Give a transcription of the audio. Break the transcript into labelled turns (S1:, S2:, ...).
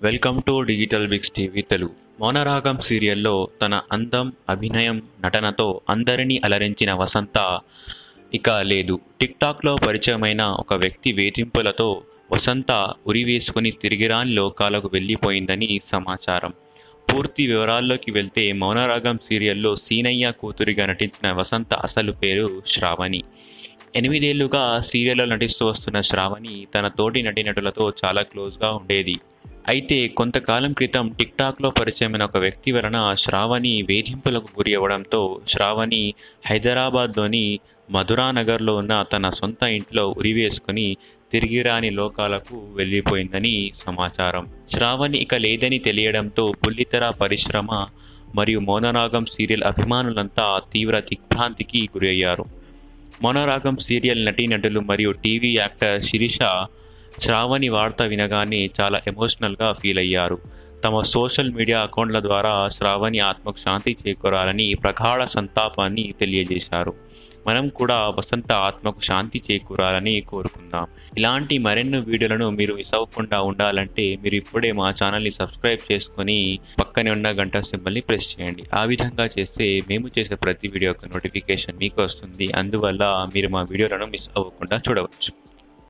S1: welcome to digital bigs TV Telugu Mounaragam సీరియల్లో తన అందం అభినయం నటనతో అందరినీ అలరించిన వసంత ఇక లేదు టిక్ టాక్లో పరిచయమైన ఒక వ్యక్తి వేధింపులతో వసంత ఉరివేసుకుని తిరిగిరాని లోకాలకు వెళ్ళిపోయిందని సమాచారం పూర్తి వివరాల్లోకి వెళ్తే మౌనరాగం సీరియల్లో సీనయ్య కూతురిగా నటించిన వసంత అసలు పేరు శ్రావణి ఎనిమిదేళ్లుగా సీరియల్లో నటిస్తూ వస్తున్న శ్రావణి తన తోటి నటీనటులతో చాలా క్లోజ్గా ఉండేది అయితే కొంతకాలం క్రితం టిక్ టాక్లో పరిచయమైన ఒక వ్యక్తి వలన శ్రావణి వేధింపులకు గురి అవ్వడంతో శ్రావణి హైదరాబాద్లోని మధురానగర్లో ఉన్న తన సొంత ఇంట్లో ఉరివేసుకుని తిరిగి రాని లోకాలకు వెళ్ళిపోయిందని సమాచారం శ్రావణి ఇక లేదని తెలియడంతో బుల్లితెర పరిశ్రమ మరియు మౌనరాగం సీరియల్ అభిమానులంతా తీవ్ర దిగ్భ్రాంతికి గురి అయ్యారు మౌనరాగం సీరియల్ నటీనటులు మరియు టీవీ యాక్టర్ శిరీష శ్రావణి వార్త వినగానే చాలా ఎమోషనల్గా ఫీల్ అయ్యారు తమ సోషల్ మీడియా అకౌంట్ల ద్వారా శ్రావణి ఆత్మకు శాంతి చేకూరాలని ప్రగాఢ సంతాపాన్ని తెలియజేశారు మనం కూడా వసంత ఆత్మకు శాంతి చేకూరాలని కోరుకుందాం ఇలాంటి మరెన్నో వీడియోలను మీరు మిస్ అవ్వకుండా ఉండాలంటే మీరు ఇప్పుడే మా ఛానల్ని సబ్స్క్రైబ్ చేసుకొని పక్కనే ఉన్న గంట సింబల్ని ప్రెస్ చేయండి ఆ విధంగా చేస్తే మేము చేసే ప్రతి వీడియో యొక్క నోటిఫికేషన్ మీకు వస్తుంది అందువల్ల మీరు మా వీడియోలను మిస్ అవ్వకుండా చూడవచ్చు